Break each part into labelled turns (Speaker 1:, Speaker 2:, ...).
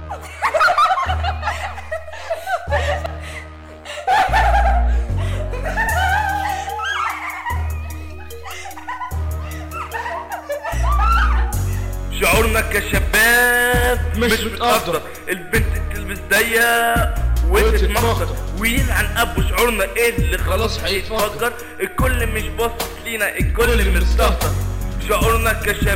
Speaker 1: شعورنا كشباب
Speaker 2: مش
Speaker 1: مش
Speaker 2: متقدر.
Speaker 1: متقدر البنت تلبس ضيق وتتمخطر
Speaker 2: وتتمخطر.
Speaker 1: ويلعن ابو شعورنا ايه اللي
Speaker 2: خلاص
Speaker 1: خلاص
Speaker 2: هيتفجر.
Speaker 1: هيتفجر الكل مش باصص لينا الكل مستهتر شعورنا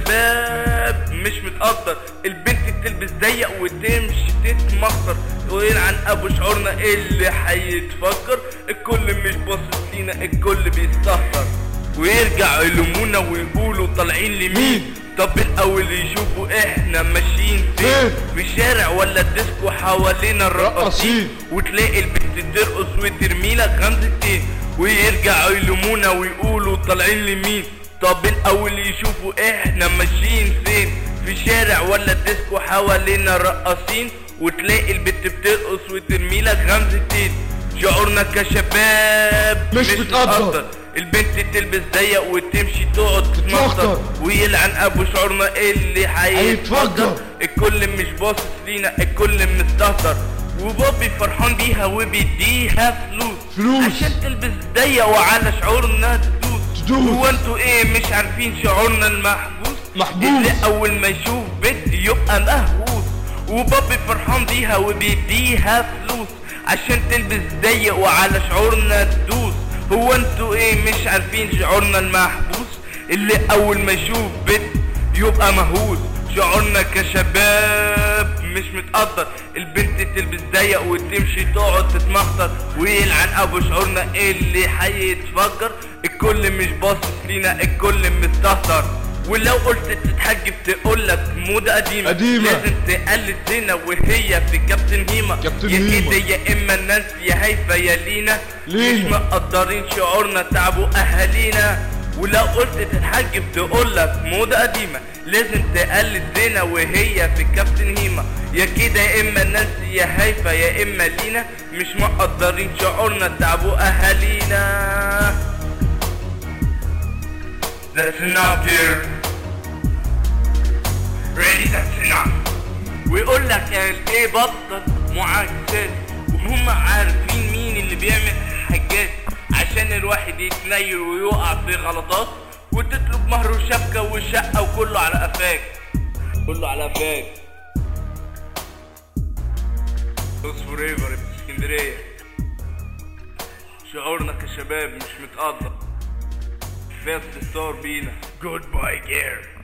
Speaker 1: كشباب مش متقدر البنت تلبس ضيق وتمشي تتمخطر ويلعن ابو شعورنا ايه اللي هيتفجر الكل مش باصص لينا الكل بيستهتر ويرجعوا يلومونا ويقولوا طالعين لمين
Speaker 2: مين؟
Speaker 1: طب الاول يشوفوا احنا ماشيين فين
Speaker 2: فين؟
Speaker 1: في شارع ولا الديسكو حوالينا الرقاصين
Speaker 2: رقاصين.
Speaker 1: وتلاقي البنت ترقص وترمي لك غمزتين ويرجعوا يلومونا ويقولوا طالعين لمين طب الاول يشوفوا احنا ماشيين فين في شارع ولا الديسكو حوالينا الرقاصين وتلاقي البنت بترقص وترمي لك غمزتين شعورنا كشباب
Speaker 2: مش متقدر.
Speaker 1: البنت تلبس ضيق وتمشي تقعد
Speaker 2: تتمخطر.
Speaker 1: تتمخطر ويلعن ابو شعورنا اللي
Speaker 2: هيتفجر.
Speaker 1: هيتفجر الكل مش باصص لينا الكل مستهتر وبابي فرحان بيها وبيديها فلوس
Speaker 2: فلوس.
Speaker 1: عشان تلبس ضيق وعلى شعورنا تدوس
Speaker 2: تدوس.
Speaker 1: هو انتوا ايه مش عارفين شعورنا المحبوس
Speaker 2: محبوس.
Speaker 1: اللي اول ما يشوف بنت يبقى مهووس وبابي فرحان بيها وبيديها فلوس عشان تلبس ضيق وعلى شعورنا تدوس هو انتوا ايه مش عارفين شعورنا المحبوس اللي اول ما يشوف بنت يبقى مهووس شعورنا كشباب مش متقدر البنت تلبس ضيق وتمشي تقعد تتمخطر ويلعن ابو شعورنا اللي هيتفجر الكل مش باصص لينا الكل مستهتر ولو قلت تتحجب تقولك موضة قديمة
Speaker 2: قديمة.
Speaker 1: لازم تقلد زينة وهي في كابتن هيما
Speaker 2: كابتن
Speaker 1: يا
Speaker 2: هيما.
Speaker 1: كده يا اما نانسي يا هيفا يا لينا
Speaker 2: لينا.
Speaker 1: مش مقدرين شعورنا تعبوا اهالينا ولو قلت تتحجب تقولك موضة قديمة لازم تقلد زينة وهي في كابتن هيما يا كده يا اما نانسي يا هيفا يا اما لينا مش مقدرين شعورنا تعبوا اهالينا That's enough dear Ready that's enough ويقول لك ايه بطل معاكسات وهم عارفين مين اللي بيعمل حاجات عشان الواحد يتنيل ويقع في غلطات وتطلب مهر وشبكة وشقة وكله على قفاك كله على قفاك بص فوريفر في اسكندرية شعورنا كشباب مش متقدر فاست ستار بينا جود باي جير